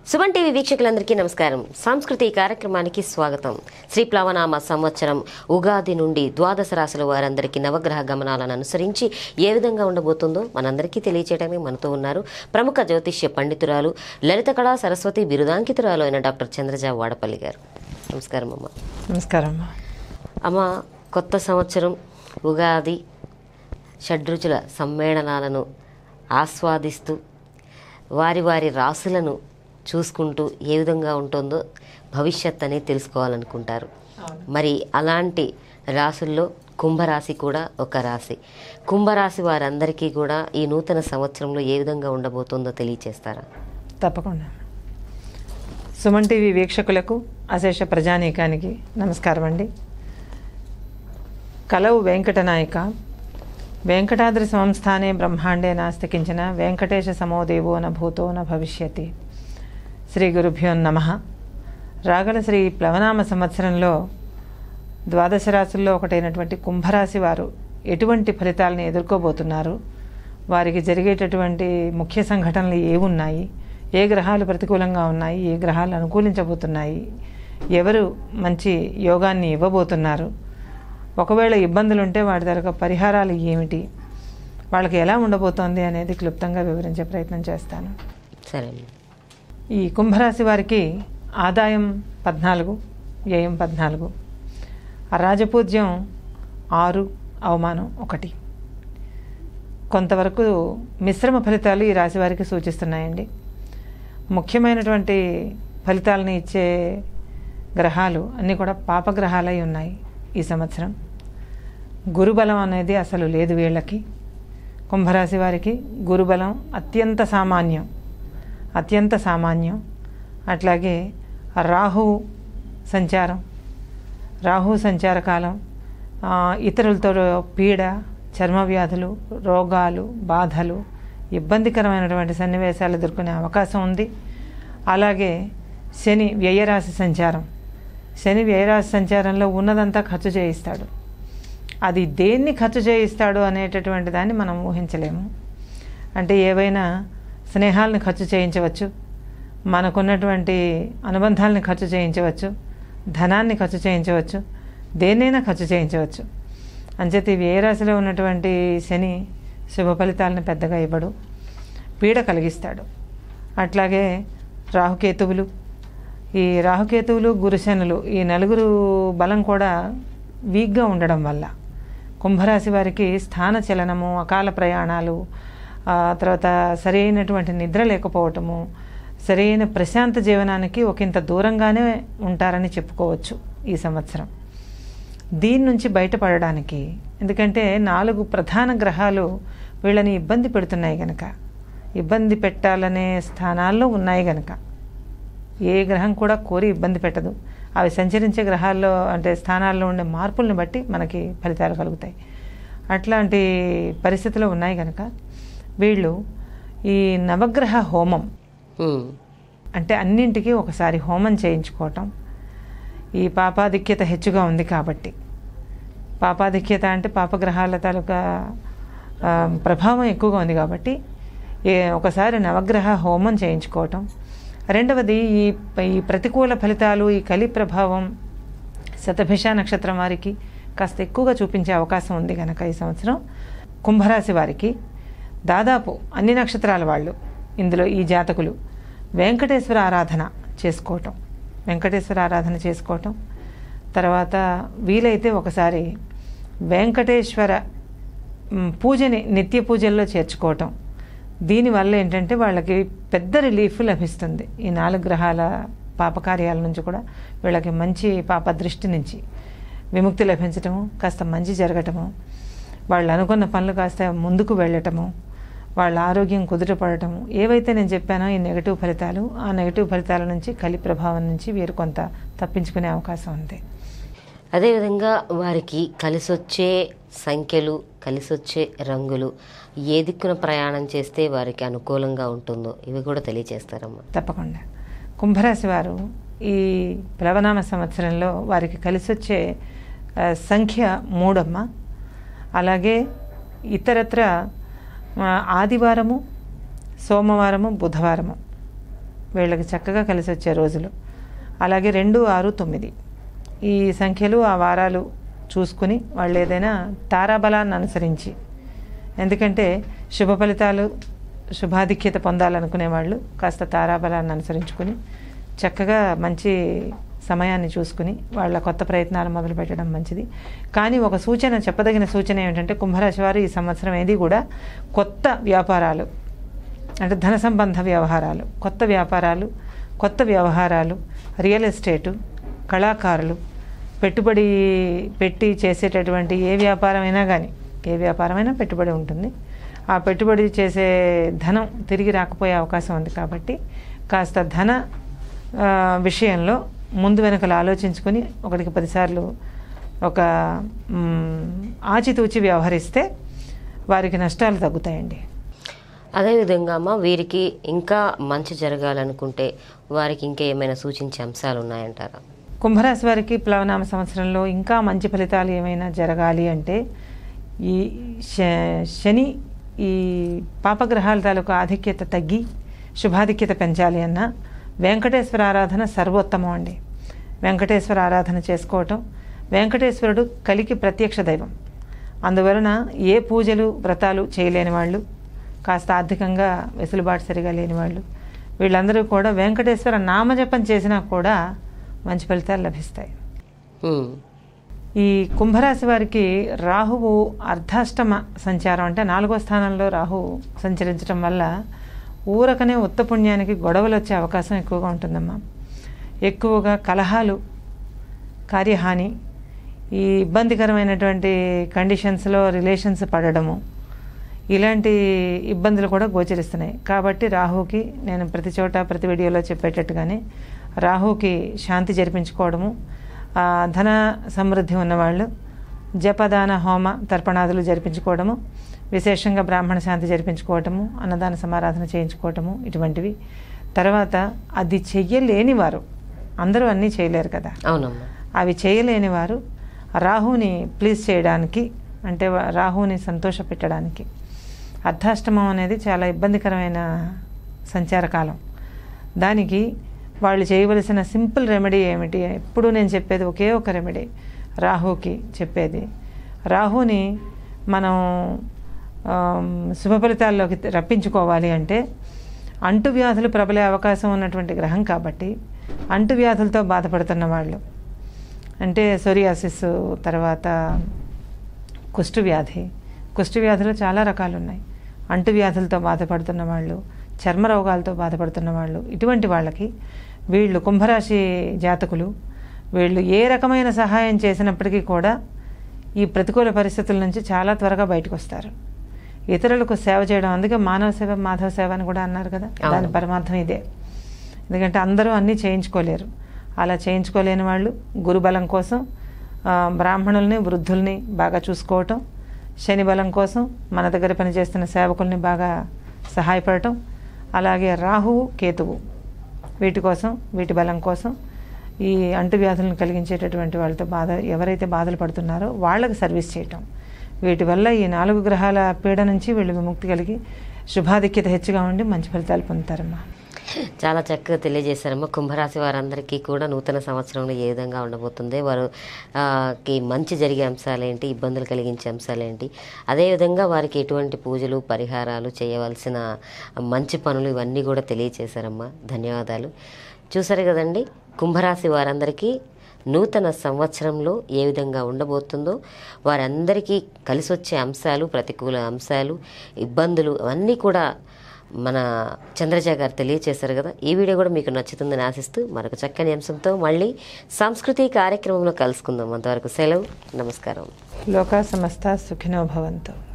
Suman TV వీక్షకులందరికీ నమస్కారం సాంస్కృతిక కార్యక్రమానికి స్వాగతం శ్రీ ప్లవనామ సంవత్సరం ఉగాది నుండి ద్వాదశ రాశుల వారందరికీ నవగ్రహ గమనాలను అనుసరించి ఏ విధంగా ఉండబోతుందో మనందరికీ తెలియచేయడానికి మనతో ఉన్నారు ప్రముఖ జ్యోతిష్య పండితురాలు లలిత కళా సరస్వతి బిరుదాంకితురాలు అయిన డాక్టర్ చంద్రజా వాడపల్లి గారు నమస్కారం అమ్మ నమస్కారం అమ్మా అమ్మ కొత్త సంవత్సరం ఉగాది షడ్రుచుల సమ్మేళనాలను ఆస్వాదిస్తూ వారి వారి రాసులను చూసుకుంటూ ఏ విధంగా ఉంటుందో భవిష్యత్ అనేది తెలుసుకోవాలనుకుంటారు మరి అలాంటి రాసుల్లో కుంభరాశి కూడా ఒక రాశి కుంభరాశి వారందరికీ కూడా ఈ నూతన సంవత్సరంలో ఏ విధంగా ఉండబోతుందో తెలియచేస్తారా తప్పకుండా సుమన్ టీవీ వీక్షకులకు అశేష ప్రజానీకానికి నమస్కారం అండి కలవు వెంకటనాయక వెంకటాద్రి సంస్థానే బ్రహ్మాండే నాస్తికించిన వెంకటేశ సమోదేవో న భూతో న భవిష్యతి శ్రీ గురుభ్యో నమ రాగల శ్రీ ప్లవనామ సంవత్సరంలో ద్వాదశ రాశుల్లో ఒకటైనటువంటి కుంభరాశి వారు ఎటువంటి ఫలితాలను ఎదుర్కోబోతున్నారు వారికి జరిగేటటువంటి ముఖ్య సంఘటనలు ఏమున్నాయి ఏ గ్రహాలు ప్రతికూలంగా ఉన్నాయి ఏ గ్రహాలు అనుకూలించబోతున్నాయి ఎవరు మంచి యోగాన్ని ఇవ్వబోతున్నారు ఒకవేళ ఇబ్బందులు ఉంటే వాటి తరగ పరిహారాలు ఏమిటి వాళ్ళకి ఎలా ఉండబోతోంది అనేది క్లుప్తంగా వివరించే ప్రయత్నం చేస్తాను సరే అమ్మ. ఈ కుంభరాశి వారికి ఆదాయం పద్నాలుగు వ్యయం పద్నాలుగు రాజపూజ్యం ఆరు అవమానం ఒకటి కొంతవరకు మిశ్రమ ఫలితాలు ఈ రాశి వారికి సూచిస్తున్నాయండి ముఖ్యమైనటువంటి ఫలితాలను ఇచ్చే గ్రహాలు అన్నీ కూడా పాపగ్రహాలై ఉన్నాయి ఈ సంవత్సరం గురుబలం అనేది అసలు లేదు వీళ్ళకి కుంభరాశి వారికి గురుబలం అత్యంత సామాన్యం అత్యంత సామాన్యం అట్లాగే రాహువు సంచారం రాహు సంచార కాలం ఆ, ఇతరులతో పీడ చర్మ వ్యాధులు రోగాలు బాధలు ఇబ్బందికరమైనటువంటి సన్నివేశాలు ఎదుర్కొనే అవకాశం ఉంది అలాగే శని వ్యయరాశి సంచారం శని వ్యయరాశి సంచారంలో ఉన్నదంతా ఖర్చు చేయిస్తాడు అది దేన్ని ఖర్చు చేయిస్తాడు అనేటటువంటి దాన్ని మనం ఊహించలేము అంటే ఏవైనా స్నేహాలను ఖర్చు చేయించవచ్చు మనకున్నటువంటి అనుబంధాలని ఖర్చు చేయించవచ్చు ధనాన్ని ఖర్చు చేయించవచ్చు దేన్నైనా ఖర్చు చేయించవచ్చు అంచేత ఈ ఏ రాశిలో ఉన్నటువంటి శని శుభ ఫలితాలను పెద్దగా ఇవ్వడు పీడ కలిగిస్తాడు అట్లాగే రాహుకేతువులు ఈ రాహుకేతువులు గురుశనులు ఈ నలుగురు బలం కూడా వీక్గా ఉండడం వల్ల కుంభరాశి వారికి స్థాన చలనము అకాల ప్రయాణాలు ఆ తర్వాత సరైనటువంటి నిద్ర లేకపోవటము సరైన ప్రశాంత జీవనానికి ఒకంత దూరంగానే ఉంటారని చెప్పుకోవచ్చు ఈ సంవత్సరం దీని నుంచి బయటపడడానికి ఎందుకంటే నాలుగు ప్రధాన గ్రహాలు వీళ్ళని ఇబ్బంది పెడుతున్నాయి గనక ఇబ్బంది పెట్టాలనే స్థానాల్లో ఉన్నాయి గనక ఏ గ్రహం కూడా కోరి ఇబ్బంది పెట్టదు అవి సంచరించే గ్రహాల్లో అంటే స్థానాల్లో ఉండే మార్పుల్ని బట్టి మనకి ఫలితాలు కలుగుతాయి అట్లాంటి పరిస్థితులు ఉన్నాయి కనుక వీళ్ళు ఈ నవగ్రహ హోమం ఉమ్. అంటే అన్నింటికి ఒకసారి హోమం చేయించుకోవటం ఈ పాపాధిక్యత హెచ్చుగా ఉంది కాబట్టి పాపాధిక్యత అంటే పాపగ్రహాల తాలూకా ఆ, ప్రభావం ఎక్కువగా ఉంది కాబట్టి ఏ ఒకసారి నవగ్రహ హోమం చేయించుకోవటం రెండవది ఈ ఈ ప్రతికూల ఫలితాలు ఈ కలి ప్రభావం శతభిష నక్షత్రం వారికి కాస్త ఎక్కువగా చూపించే అవకాశం ఉంది కనుక ఈ సంవత్సరం కుంభరాశి వారికి దాదాపు అన్ని నక్షత్రాల వాళ్ళు ఇందులో ఈ జాతకులు వెంకటేశ్వర ఆరాధన చేసుకోవటం వెంకటేశ్వర ఆరాధన చేసుకోవటం తర్వాత వీలైతే ఒకసారి వెంకటేశ్వర మ్, పూజని నిత్య పూజల్లో చేర్చుకోవటం దీనివల్ల ఏంటంటే వాళ్ళకి పెద్ద రిలీఫ్ లభిస్తుంది ఈ నాలుగు గ్రహాల పాపకార్యాల నుంచి కూడా వీళ్ళకి మంచి పాప దృష్టి నుంచి విముక్తి లభించటము కాస్త మంచి జరగటము వాళ్ళు అనుకున్న పనులు కాస్త ముందుకు వెళ్ళటము వాళ్ళ ఆరోగ్యం కుదుటపడటము ఏవైతే నేను చెప్పానో ఈ నెగటివ్ ఫలితాలు ఆ నెగటివ్ ఫలితాల నుంచి కలి ప్రభావం నుంచి వీరు కొంత తప్పించుకునే అవకాశం ఉంది అదేవిధంగా వారికి కలిసొచ్చే సంఖ్యలు కలిసొచ్చే రంగులు ఏ దిక్కున ప్రయాణం చేస్తే వారికి అనుకూలంగా ఉంటుందో ఇవి కూడా తెలియజేస్తారమ్మా తప్పకుండా కుంభరాశి వారు ఈ ప్లవనామ సంవత్సరంలో వారికి కలిసొచ్చే ఆ, సంఖ్య మూడమ్మ అలాగే ఇతరత్ర ఆ, ఆదివారము సోమవారము బుధవారము వీళ్ళకి చక్కగా కలిసి వచ్చే రోజులు అలాగే రెండు ఆరు తొమ్మిది ఈ సంఖ్యలు ఆ వారాలు చూసుకుని వాళ్ళు ఏదైనా తారాబలాన్ని అనుసరించి ఎందుకంటే శుభ ఫలితాలు శుభాధిక్యత పొందాలనుకునే వాళ్ళు కాస్త తారాబలాన్ని అనుసరించుకుని చక్కగా మంచి సమయాన్ని చూసుకుని వాళ్ళ కొత్త ప్రయత్నాలు మొదలు పెట్టడం మంచిది కానీ ఒక సూచన చెప్పదగిన సూచన ఏమిటంటే కుంభరాశి వారు ఈ సంవత్సరం ఏది కూడా కొత్త వ్యాపారాలు అంటే ధన సంబంధ వ్యవహారాలు కొత్త వ్యాపారాలు కొత్త వ్యవహారాలు రియల్ ఎస్టేటు కళాకారులు పెట్టుబడి పెట్టి చేసేటటువంటి ఏ వ్యాపారమైనా కానీ ఏ వ్యాపారమైనా పెట్టుబడి ఉంటుంది ఆ పెట్టుబడి చేసే ధనం తిరిగి రాకపోయే అవకాశం ఉంది కాబట్టి కాస్త ధన ఆ, విషయంలో ముందు వెనకలు ఆలోచించుకొని ఒకటికి పదిసార్లు ఒక మ్, ఆచితూచి వ్యవహరిస్తే వారికి నష్టాలు తగ్గుతాయండి అదేవిధంగా అమ్మ వీరికి ఇంకా మంచి జరగాలనుకుంటే వారికి ఇంకా ఏమైనా సూచించే అంశాలు ఉన్నాయంటారా కుంభరాశి వారికి ప్లవనామ సంవత్సరంలో ఇంకా మంచి ఫలితాలు ఏమైనా జరగాలి అంటే ఈ శ- శని ఈ పాపగ్రహాల తాలూకు ఆధిక్యత తగ్గి శుభాధిక్యత పెంచాలి అన్న వెంకటేశ్వర ఆరాధన సర్వోత్తమం అండి వెంకటేశ్వర ఆరాధన చేసుకోవటం వెంకటేశ్వరుడు కలికి ప్రత్యక్ష దైవం అందువలన ఏ పూజలు వ్రతాలు చేయలేని వాళ్ళు కాస్త ఆర్థికంగా వెసులుబాటు సరిగా లేని వాళ్ళు వీళ్ళందరూ కూడా వెంకటేశ్వర నామజపం చేసినా కూడా మంచి ఫలితాలు లభిస్తాయి ఉమ్, ఈ కుంభరాశి వారికి రాహువు అర్ధాష్టమ సంచారం అంటే నాలుగో స్థానంలో రాహువు సంచరించడం వల్ల ఊరకనే ఉత్తపుణ్యానికి గొడవలు వచ్చే అవకాశం ఎక్కువగా ఉంటుందమ్మా ఎక్కువగా కలహాలు కార్యహాని ఈ ఇబ్బందికరమైనటువంటి కండిషన్స్లో రిలేషన్స్ పడడము ఇలాంటి ఇబ్బందులు కూడా గోచరిస్తున్నాయి కాబట్టి రాహుకి నేను ప్రతి చోట ప్రతి వీడియోలో చెప్పేటట్టుగానే రాహుకి శాంతి జరిపించుకోవడము ఆ, ధన సమృద్ధి ఉన్నవాళ్ళు జపదాన హోమ తర్పణాదులు జరిపించుకోవడము విశేషంగా బ్రాహ్మణ శాంతి జరిపించుకోవటము అన్నదాన సమారాధన చేయించుకోవటము ఇటువంటివి తర్వాత అది చెయ్యలేని వారు అందరూ అన్నీ చేయలేరు కదా అవునమ్మా అవి చేయలేని వారు రాహుని ప్లీజ్ చేయడానికి అంటే వా- రాహుని సంతోషపెట్టడానికి అర్ధాష్టమం అనేది చాలా ఇబ్బందికరమైన సంచారకాలం దానికి వాళ్ళు చేయవలసిన సింపుల్ రెమెడీ ఏమిటి ఎప్పుడు నేను చెప్పేది ఒకే ఒక రెమెడీ రాహుకి చెప్పేది రాహుని మనం ఆమ్, శుభ ఫలితాల్లోకి రప్పించుకోవాలి అంటే అంటువ్యాధులు ప్రబలే అవకాశం ఉన్నటువంటి గ్రహం కాబట్టి అంటువ్యాధులతో బాధపడుతున్న వాళ్ళు అంటే సోరియాసిస్ తర్వాత కుష్టు వ్యాధి కుష్టు వ్యాధులు చాలా రకాలు ఉన్నాయి అంటు వ్యాధులతో బాధపడుతున్న వాళ్ళు చర్మ రోగాలతో బాధపడుతున్న వాళ్ళు ఇటువంటి వాళ్ళకి వీళ్ళు కుంభరాశి జాతకులు వీళ్ళు ఏ రకమైన సహాయం చేసినప్పటికీ కూడా ఈ ప్రతికూల పరిస్థితుల నుంచి చాలా త్వరగా బయటకు వస్తారు ఇతరులకు సేవ చేయడం అందుకే మానవ సేవ మాధవ సేవ అని కూడా అన్నారు కదా అవును. దాని పరమార్థం ఇదే ఎందుకంటే అందరూ అన్నీ చేయించుకోలేరు అలా చేయించుకోలేని వాళ్ళు గురుబలం కోసం ఆ, బ్రాహ్మణుల్ని వృద్ధుల్ని బాగా చూసుకోవటం శని బలం కోసం మన దగ్గర పనిచేస్తున్న సేవకుల్ని బాగా సహాయపడటం అలాగే రాహువు కేతువు వీటి కోసం వీటి బలం కోసం ఈ అంటువ్యాధులను కలిగించేటటువంటి వాళ్ళతో బాధ ఎవరైతే బాధలు పడుతున్నారో వాళ్ళకి సర్వీస్ చేయటం వీటి వల్ల ఈ నాలుగు గ్రహాల పీడ నుంచి వీళ్ళు విముక్తి కలిగి శుభాధిక్యత హెచ్చుగా ఉండి మంచి ఫలితాలు పొందుతారమ్మా చాలా చక్కగా తెలియజేశారమ్మా కుంభరాశి వారందరికీ కూడా నూతన సంవత్సరంలో ఏ విధంగా ఉండబోతుంది వారు ఆ, కి మంచి జరిగే అంశాలేంటి ఇబ్బందులు కలిగించే అంశాలేంటి అదేవిధంగా వారికి ఎటువంటి పూజలు పరిహారాలు చేయవలసిన మంచి పనులు ఇవన్నీ కూడా తెలియజేశారమ్మా ధన్యవాదాలు చూసారు కదండి కుంభరాశి వారందరికీ నూతన సంవత్సరంలో ఏ విధంగా ఉండబోతుందో వారందరికీ కలిసి వచ్చే అంశాలు ప్రతికూల అంశాలు ఇబ్బందులు అవన్నీ కూడా మన చంద్రజ గారు తెలియచేశారు కదా ఈ వీడియో కూడా మీకు నచ్చుతుందని ఆశిస్తూ మరొక చక్కని అంశంతో మళ్ళీ సంస్కృతి కార్యక్రమంలో కలుసుకుందాం అంతవరకు సెలవు నమస్కారం లోకా సమస్త సుఖినో భవంతు